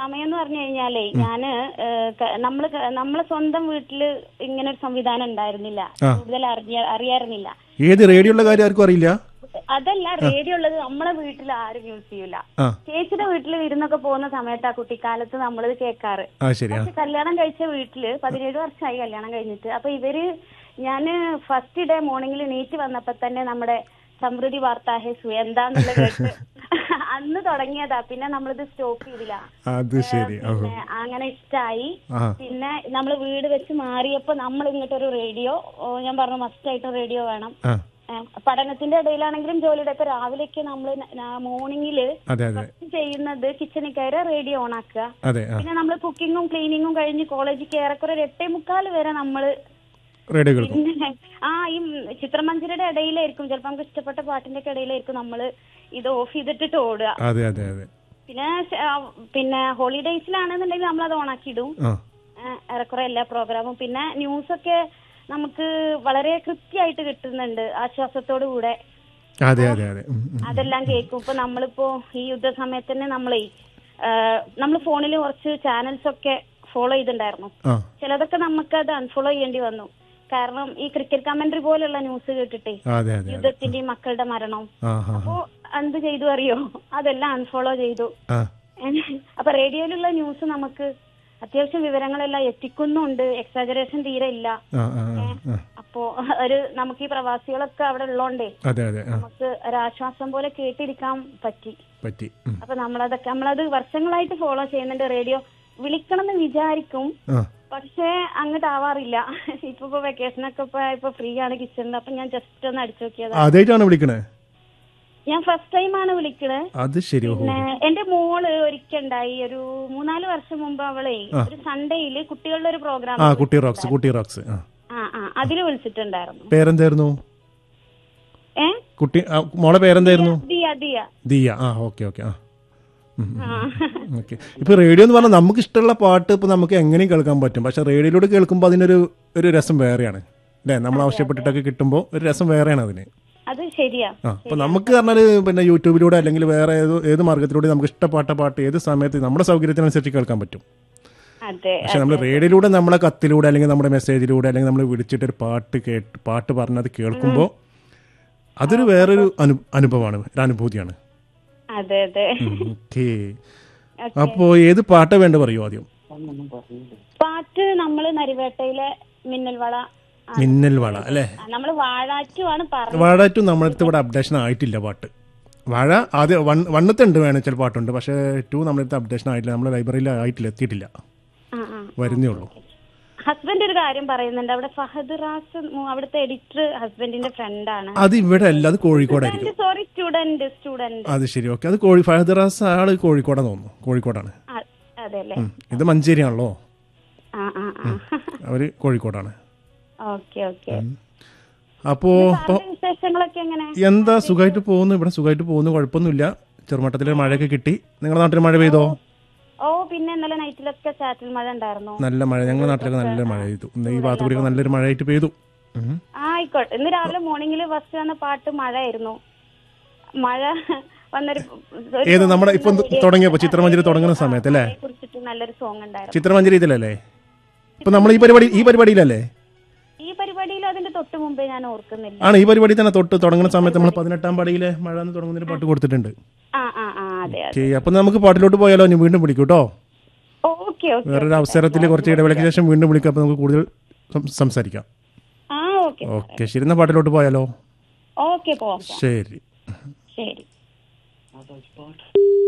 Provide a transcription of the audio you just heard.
സമയം എന്ന് പറഞ്ഞു കഴിഞ്ഞാലേ ഞാന് ഏഹ്, ക- നമ്മള് ക- നമ്മളെ സ്വന്തം വീട്ടില് ഇങ്ങനെ ഒരു സംവിധാനം ഉണ്ടായിരുന്നില്ല ആ. കൂടുതൽ അറിയ അറിയാറുന്നില്ല ഏത് റേഡിയോ ഉള്ള കാര്യം ആർക്കും അറിയില്ല അതല്ല റേഡിയോ ഉള്ളത് നമ്മളെ വീട്ടിൽ ആരും യൂസ് ചെയ്യൂല ആ ചേച്ചിയുടെ വീട്ടിൽ വിരുന്നൊക്കെ പോകുന്ന സമയത്ത് ആ കുട്ടിക്കാലത്ത് നമ്മളിത് കേൾക്കാറ് ആ ശരി ആ പക്ഷെ കല്യാണം കഴിച്ച വീട്ടില് പതിനേഴ് വർഷമായി കല്യാണം കഴിഞ്ഞിട്ട് അപ്പൊ ഇവര് ഞാന് ഫസ്റ്റ് ഡേ മോർണിംഗിൽ നീറ്റ് വന്നപ്പോ തന്നെ നമ്മുടെ സമൃദ്ധി വാർത്ത ഹേ സു എന്താന്നുള്ള കേട്ട് അന്ന് തുടങ്ങിയതാ പിന്നെ നമ്മളിത് സ്റ്റോപ്പ് ചെയ്തില്ല അത് ശരി ഓഹോ പിന്നെ അങ്ങനെ ഇഷ്ടായി ആ പിന്നെ നമ്മൾ വീട് വെച്ച് മാറിയപ്പോ നമ്മൾ ഇങ്ങോട്ടൊരു റേഡിയോ ഞാൻ പറഞ്ഞു മസ്റ്റ് ആയിട്ട് റേഡിയോ വേണം ആ ഏഹ് പഠനത്തിന്റെ ഇടയിലാണെങ്കിലും ജോലിയുടെ ഇപ്പൊ രാവിലെയൊക്കെ നമ്മൾ മോർണിംഗില് അതെ അതെ ചെയ്യുന്നത് കിച്ചണിൽ കയറി റേഡിയോ ഓൺ ആക്കുക അതെ ആ പിന്നെ നമ്മൾ കുക്കിങ്ങും ക്ലീനിങ്ങും കഴിഞ്ഞ് കോളേജിൽ ഏറെക്കുറെ ഒരു എട്ടേ മുക്കാൽ വരെ നമ്മള് റേഡിയോ കേൾക്കും പിന്നെ ആ ഈ ചിത്രമഞ്ജരിയുടെ ഇടയിലായിരിക്കും ചിലപ്പോൾ നമുക്ക് ഇഷ്ടപ്പെട്ട പാട്ടിന്റെ ഒക്കെ ഇടയിലായിരിക്കും നമ്മള് ഇത് ഓഫ് ചെയ്തിട്ടിട്ട് ഓടുക അതെ അതെ അതെ പിന്നെ ശ- ആ, പിന്നെ ഹോളിഡേയ്സിലാണെന്നുണ്ടെങ്കിൽ നമ്മൾ അത് ഓണാക്കി ഇടും ആ ആ, ഏറെക്കുറെ എല്ലാ പ്രോഗ്രാമും പിന്നെ ന്യൂസ് ഒക്കെ നമുക്ക് വളരെ കൃത്യമായിട്ട് കിട്ടുന്നുണ്ട് ആശ്വാസത്തോടു കൂടെ അതെ അതെ അതെ ഉം, ഉം. അതെല്ലാം കേൾക്കും ഇപ്പൊ നമ്മളിപ്പോ ഈ യുദ്ധ സമയത്ത് തന്നെ നമ്മളെ നമ്മൾ ഫോണിൽ കുറച്ച് ചാനൽസ് ഒക്കെ ഫോളോ ചെയ്തിട്ടുണ്ടായിരുന്നു ആ ചിലതൊക്കെ നമുക്ക് അത് അൺഫോളോ ചെയ്യേണ്ടി വന്നു കാരണം ഈ ക്രിക്കറ്റ് കമന്ററി പോലുള്ള ന്യൂസ് കേട്ടിട്ടേ അതെ അതെ അതെ യുദ്ധത്തിന്റെയും മക്കളുടെ മരണവും ആ ആ അപ്പോ എന്ത് ചെയ്തു അറിയോ അതെല്ലാം അൺഫോളോ ചെയ്തു ആ അപ്പൊ റേഡിയോയിലുള്ള ന്യൂസ് നമുക്ക് അത്യാവശ്യം വിവരങ്ങളെല്ലാം എത്തിക്കുന്നുണ്ട് എക്സാജറേഷൻ തീരെ ഇല്ല ആ ആ ആ, ആ. അപ്പോ ഒരു നമുക്ക് ഈ പ്രവാസികളൊക്കെ അവിടെ ഉള്ളോണ്ടേ അതെ അതെ ആ നമുക്ക് ഒരാശ്വാസം പോലെ കേട്ടിരിക്കാൻ പറ്റി പറ്റി ഉം. അപ്പൊ നമ്മളതൊക്കെ നമ്മളത് വർഷങ്ങളായിട്ട് ഫോളോ ചെയ്യുന്നുണ്ട് റേഡിയോ വിളിക്കണം എന്ന് വിചാരിക്കും ആ പക്ഷേ അങ്ങോട്ട് ആവാറില്ല ഇപ്പൊ ഇപ്പൊ വെക്കേഷൻ ഒക്കെ ഇപ്പൊ ഇപ്പൊ ഫ്രീ ആണ് കിച്ചണിൽ അപ്പൊ ഞാൻ ജസ്റ്റ് ഒന്ന് അടിച്ചു നോക്കിയതാ ആദ്യമായിട്ടാണ് വിളിക്കണേ ഞാൻ ഫസ്റ്റ് ടൈം ആണ് വിളിക്കണത് അത് ശരി ഓഹോ പിന്നെ എന്റെ മോള് ഒരിക്കലുണ്ടായി ഒരു മൂന്നാല് വർഷം മുമ്പ് അവളെ ഒരു സൺഡേയില് കുട്ടികളുടെ ഒരു പ്രോഗ്രാം ആ കുട്ടി റോക്സ് കുട്ടി റോക്സ് ആ ആ ആ അതില് വിളിച്ചിട്ടുണ്ടായിരുന്നു പേരെന്തായിരുന്നു ഏ കുട്ടി ആ, മോളെ പേരെന്തായിരുന്നു ദിയ ദിയ ദിയ ആ ഓക്കെ ഓക്കെ ആ ആ ഓക്കെ ഇപ്പൊ റേഡിയോ എന്ന് പറഞ്ഞാൽ നമുക്ക് ഇഷ്ടമുള്ള പാട്ട് ഇപ്പൊ നമുക്ക് എങ്ങനെയും കേൾക്കാൻ പറ്റും പക്ഷെ റേഡിയോയിലൂടെ കേൾക്കുമ്പോൾ അതിനൊരു ഒരു രസം വേറെയാണ് അല്ലേ നമ്മൾ ആവശ്യപ്പെട്ടിട്ടൊക്കെ കിട്ടുമ്പോൾ ഒരു രസം വേറെയാണ് അതിന് അത് ശരിയാ ആ അപ്പൊ നമുക്ക് പറഞ്ഞാൽ പിന്നെ യൂട്യൂബിലൂടെ അല്ലെങ്കിൽ വേറെ ഏത് ഏത് മാർഗത്തിലൂടെ നമുക്ക് ഇഷ്ടപ്പെട്ട പാട്ട് ഏത് സമയത്ത് നമ്മുടെ സൗകര്യത്തിനനുസരിച്ച് കേൾക്കാൻ പറ്റും അതെ പക്ഷെ നമ്മൾ റേഡിയോയിലൂടെ നമ്മളെ കത്തിലൂടെ അല്ലെങ്കിൽ നമ്മുടെ മെസ്സേജിലൂടെ അല്ലെങ്കിൽ നമ്മൾ വിളിച്ചിട്ട് ഒരു പാട്ട് കേട്ട് പാട്ട് പറഞ്ഞത് കേൾക്കുമ്പോൾ അതൊരു വേറൊരു അനു അനുഭവമാണ് ഒരു അനുഭൂതിയാണ് അതെ അതെ ഓക്കേ അപ്പോ ഏത് പാട്ടാ വേണ്ട പറയൂ ആദ്യം പാട്ട് നമ്മള് നരിവേട്ടയിലെ മിന്നൽ വള ആ, മിന്നൽ വള അല്ലേ നമ്മള് വാഴാറ്റുമാണ് പറഞ്ഞത് വാഴ ടു നമ്മുടെ അടുത്ത് ഇവിടെ അപ്ഡേഷൻ ആയിട്ടില്ല പാട്ട് വാഴ ആദ്യം വൺ വണ്ണത്തെ ഉണ്ട് വേണം ചില പാട്ടുണ്ട് പക്ഷേ ടു നമ്മുടെ അടുത്ത് അപ്ഡേഷൻ ആയിട്ടില്ല നമ്മുടെ ലൈബ്രറിയിൽ ആയിട്ടില്ല എത്തിയിട്ടില്ല ആ ആ വരുന്നേ ഉള്ളൂ ഹസ്ബൻഡ് ഒരു കാര്യം പറയുന്നുണ്ട് അവിടെ ഫഹദ് റാസ് മു- അവിടുത്തെ എഡിറ്റർ ഹസ്ബൻഡിന്റെ ഫ്രണ്ടാണ് അത് ഇവിടെ അല്ല അത് കോഴിക്കോടായിരിക്കും സോറി സ്റ്റുഡന്റ് സ്റ്റുഡന്റ് അത് ശരി ഓക്കെ അത് കോഴി ഫഹദറാസ് ആള് കോഴിക്കോടാന്ന് തോന്നുന്നു കോഴിക്കോടാണ് അതെ അല്ലേ ഉം. ഇത് മഞ്ചേരിയാണല്ലോ ആ ആ ആ അവര് കോഴിക്കോടാണ് ഓക്കെ ഓക്കെ അപ്പോ ഇപ്പൊ സാറിന്റെ വിശേഷങ്ങളൊക്കെ എങ്ങനെ എന്താ സുഖമായിട്ട് പോകുന്നു ഇവിടെ സുഖമായിട്ട് പോകുന്നു കുഴപ്പമൊന്നുമില്ല ചെറുമട്ടത്തിൽ മഴയൊക്കെ കിട്ടി നിങ്ങളുടെ നാട്ടിൽ മഴ പെയ്തോ ഓ പിന്നെ ഇന്നലെ നൈറ്റിലൊക്കെ ചാറ്റൽ മഴ ഉണ്ടായിരുന്നു നല്ല മഴ ഞങ്ങളുടെ നാട്ടിലൊക്കെ നല്ല മഴ പെയ്തു ഇന്ന് ഈ ഭാഗത്ത് കൂടിയൊക്കെ നല്ലൊരു മഴയായിട്ട് പെയ്തു ഉം. ആ, ആയിക്കോട്ടെ ഇന്ന് രാവിലെ മോർണിംഗിൽ ഫസ്റ്റ് വന്ന പാട്ട് മഴയായിരുന്നു മഴ വന്നൊരു ഒരു ഏത് song നമ്മുടെ ഇപ്പൊ ഉണ്ടായിരുന്നു. തുടങ്ങിയപ്പോ ചിത്രമഞ്ജരി തുടങ്ങുന്ന സമയത്ത് അല്ലേ അതിനെ കുറിച്ചിട്ട് നല്ലൊരു സോങ് ഉണ്ടായിരുന്നു ചിത്രമഞ്ജരി ഇതിലല്ലേ ഇപ്പൊ നമ്മൾ ഈ പരിപാടി ഈ പരിപാടിയിലല്ലേ ഈ പരിപാടിയിൽ അതിന്റെ തൊട്ട് മുമ്പേ ഞാൻ ഓർക്കുന്നില്ല ആണ് ഈ പരിപാടി തന്നെ തൊട്ട് തുടങ്ങുന്ന സമയത്ത് നമ്മൾ പതിനെട്ടാം പടിയിലെ മഴ എന്ന് തുടങ്ങുന്നൊരു പാട്ട് കൊടുത്തിട്ടുണ്ട് ആ ആ ആ അതെ അതെ ഓക്കെ അപ്പൊ നമുക്ക് പാട്ടിലോട്ട് പോയാലോ ഇനി വീണ്ടും വിളിക്കും കേട്ടോ ഓക്കെ ഓക്കെ വേറൊരു അവസരത്തിൽ കുറച്ച് ഇടവേളയ്ക്ക് ശേഷം വീണ്ടും വിളിക്കാം അപ്പൊ നമുക്ക് കൂടുതൽ സം- സംസാരിക്കാം ആ ഓക്കെ ഓക്കെ ശരി എന്നാ പാട്ടിലോട്ട് പോയാലോ ഓക്കെ പോവാം ശരി ശരി